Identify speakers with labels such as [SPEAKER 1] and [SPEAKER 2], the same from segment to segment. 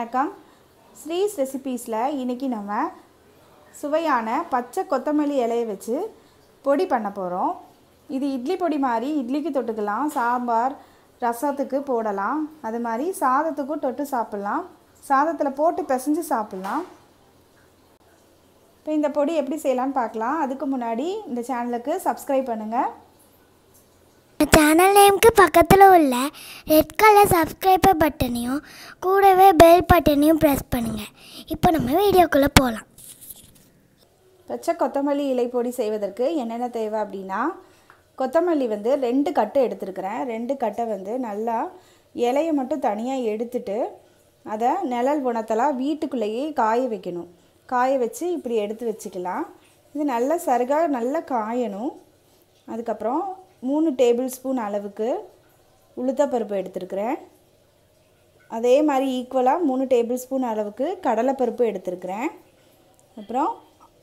[SPEAKER 1] வணக்கம் ஸ்ரீஸ் ரெசிபீஸில் இன்றைக்கி நம்ம சுவையான பச்சை கொத்தமல்லி இலையை வச்சு பொடி பண்ண போகிறோம் இது இட்லி பொடி மாதிரி இட்லிக்கு தொட்டுக்கலாம் சாம்பார் ரசத்துக்கு போடலாம் அது மாதிரி சாதத்துக்கும் தொட்டு சாப்பிட்லாம் சாதத்தில் போட்டு பிசைஞ்சு சாப்பிட்லாம் இப்போ இந்த பொடி எப்படி செய்யலான்னு பார்க்கலாம் அதுக்கு முன்னாடி இந்த சேனலுக்கு சப்ஸ்கிரைப் பண்ணுங்கள்
[SPEAKER 2] சேனல் நேம்க்கு பக்கத்தில் உள்ள ரெட் கலர் சப்ஸ்கிரைபர் பட்டனையும் கூடவே பெல் பட்டனையும் ப்ரெஸ் பண்ணுங்கள் இப்போ நம்ம வீடியோக்குள்ளே போகலாம்
[SPEAKER 1] பச்சை கொத்தமல்லி இலை பொடி செய்வதற்கு என்னென்ன தேவை அப்படின்னா கொத்தமல்லி வந்து ரெண்டு கட்டு எடுத்துருக்கிறேன் ரெண்டு கட்டை வந்து நல்லா இலையை மட்டும் தனியாக எடுத்துட்டு அதை நிழல் குணத்தெல்லாம் வீட்டுக்குள்ளேயே காய வைக்கணும் காய வச்சு இப்படி எடுத்து வச்சுக்கலாம் இது நல்லா சருகாக நல்லா காயணும் அதுக்கப்புறம் மூணு டேபிள் ஸ்பூன் அளவுக்கு உளுத்தப்பருப்பு எடுத்துருக்கிறேன் அதே மாதிரி ஈக்குவலாக மூணு டேபிள் ஸ்பூன் அளவுக்கு கடலைப்பருப்பு எடுத்துருக்கிறேன் அப்புறம்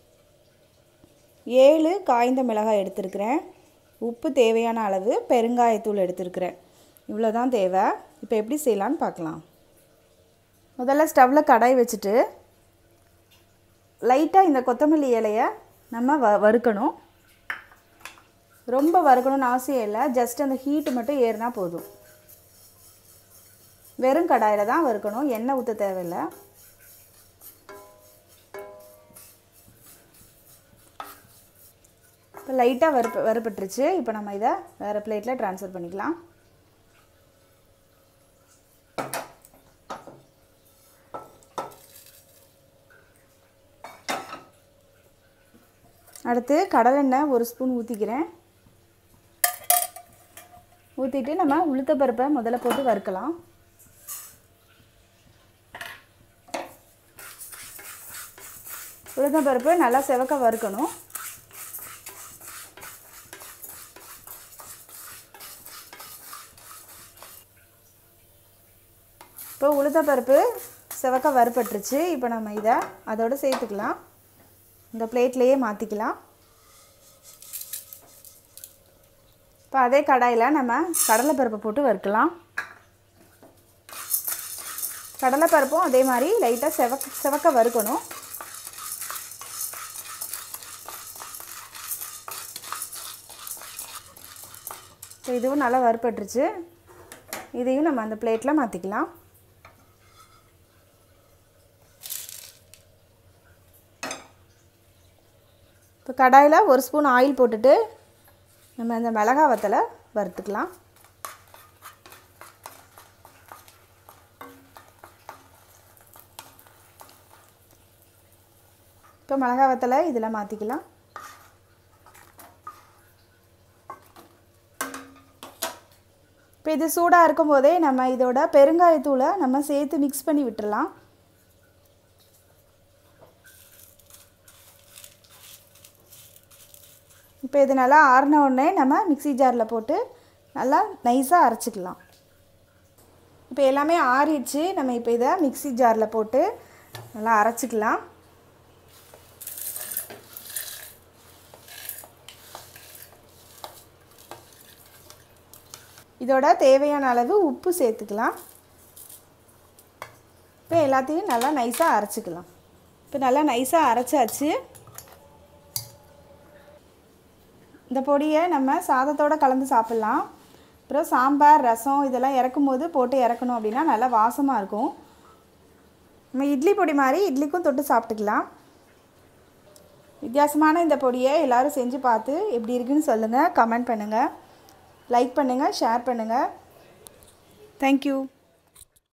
[SPEAKER 1] ஏழு காய்ந்த மிளகாய் எடுத்திருக்கிறேன் உப்பு தேவையான அளவு பெருங்காயத்தூள் எடுத்திருக்கிறேன் இவ்வளோ தான் தேவை இப்போ எப்படி செய்யலான்னு பார்க்கலாம் முதல்ல ஸ்டவ்வில் கடாய் வச்சுட்டு லைட்டாக இந்த கொத்தமல்லி இலையை நம்ம வ வறுக்கணும் ரொம்ப வறுக்கணும்னு அவசியம் இல்லை ஜஸ்ட் அந்த ஹீட்டு மட்டும் ஏறினா போதும் வெறும் கடாயில் தான் வறுக்கணும் எண்ணெய் ஊற்ற தேவையில்லை இப்போ லைட்டாக வறுப்ப வறுப்பட்டுருச்சு இப்போ நம்ம இதை வேறு பிளேட்டில் ட்ரான்ஸ்ஃபர் பண்ணிக்கலாம் அடுத்து கடலெண்ணெய் ஒரு ஸ்பூன் ஊற்றிக்கிறேன் ஊற்றிட்டு நம்ம உளுத்தப்பருப்பை முதல்ல போட்டு வறுக்கலாம் உளுத்தம்பருப்பு நல்லா செவக்க வறுக்கணும் இப்போ உளுத்தப்பருப்பு செவக்க வறுப்பட்டுருச்சு இப்போ நம்ம இதை அதோடு சேர்த்துக்கலாம் இந்த பிளேட்லேயே மாற்றிக்கலாம் இப்போ அதே கடாயில் நம்ம கடலைப்பருப்பை போட்டு வறுக்கலாம் கடலைப்பருப்பும் அதே மாதிரி லைட்டாக செவக்க செவக்க வறுக்கணும் இப்போ இதுவும் நல்லா வறுப்பட்டுருச்சு இதையும் நம்ம அந்த பிளேட்டில் மாற்றிக்கலாம் இப்போ கடாயில் ஒரு ஸ்பூன் ஆயில் போட்டுட்டு நம்ம இந்த மிளகா வத்தலை வறுத்துக்கலாம் இப்போ மிளகா வத்தலை இதில் மாற்றிக்கலாம் இப்போ இது சூடாக இருக்கும்போதே நம்ம இதோட பெருங்காயத்தூளை நம்ம சேர்த்து மிக்ஸ் பண்ணி விட்டுறலாம் இப்போ இது நல்லா ஆறின உடனே நம்ம மிக்ஸி ஜாரில் போட்டு நல்லா நைஸாக அரைச்சிக்கலாம் இப்போ எல்லாமே ஆறிடுச்சு நம்ம இப்போ இதை மிக்ஸி ஜாரில் போட்டு நல்லா அரைச்சிக்கலாம் இதோட தேவையான அளவு உப்பு சேர்த்துக்கலாம் இப்போ எல்லாத்தையும் நல்லா நைஸாக அரைச்சிக்கலாம் இப்போ நல்லா நைஸாக அரைச்சாச்சு இந்த பொடியை நம்ம சாதத்தோடு கலந்து சாப்பிட்லாம் அப்புறம் சாம்பார் ரசம் இதெல்லாம் இறக்கும் போது போட்டு இறக்கணும் அப்படின்னா நல்லா வாசமாக இருக்கும் நம்ம இட்லி பொடி மாதிரி இட்லிக்கும் தொட்டு சாப்பிட்டுக்கலாம் வித்தியாசமான இந்த பொடியை எல்லோரும் செஞ்சு பார்த்து எப்படி இருக்குன்னு சொல்லுங்கள் கமெண்ட் பண்ணுங்கள் லைக் பண்ணுங்கள் ஷேர் பண்ணுங்கள் தேங்க்யூ